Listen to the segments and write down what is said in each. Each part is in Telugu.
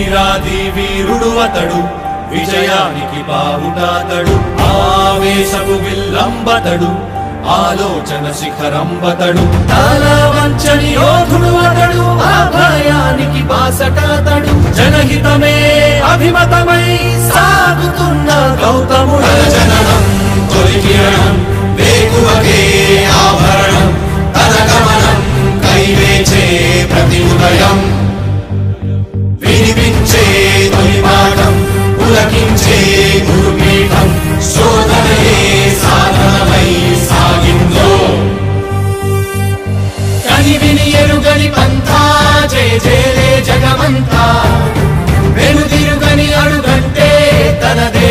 వీరాది వీరుడు అతడు విజయానికి బావుటాతడు ఆవేశపు విల్లంబతడు ఆలోచన శిఖరంబతడు తల వంచని యోధుడు అతడు అభయానికి బాసటాతడు జనహితమే అభిమతమై సాగుతున్న గౌతముడు జననం తొలి కిరణం వేగువకే ఆభరణం తన గమనం కైవేచే ప్రతి ఉదయం వినిపించే తొలి పాఠం పులకించే గురుపీఠం శోధనయే సాధనమై సాగిందో కని విని ఎరుగని పంథా జయ జయలే జగమంతా వెనుదిరుగని అడుగంటే తనదే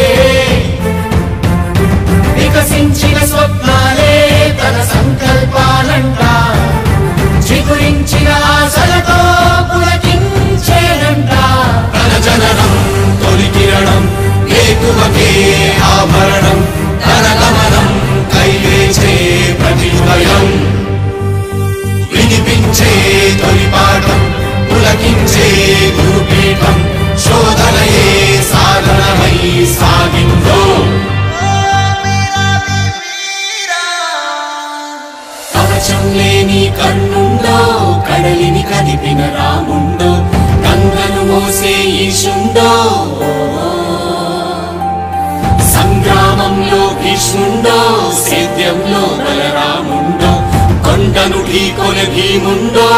వికసించిన స్వప్నాలే తన సంకల్పాలంట చిగురించిన ఆశలతో పులకించేనంట తన జననం తొలి కిరణం ఏకువకే ఆభరణం తన గమనం కైవేచే ప్రతి ఉదయం వినిపించే తొలి పాఠం పులకించే గురుపీఠం శోధనయే సాధనమై సాగిందో కవచం లేని కన్నుండో కడలిని కదిపిన రాముండో గంగను మోసే ఈశుండో సంగ్రామంలో భీష్ముండో సేద్యంలో బలరాముండో కొండను ఢీకొన భీముండో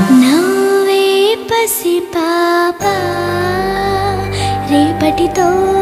నవ్వే పసి పాప రేపటితో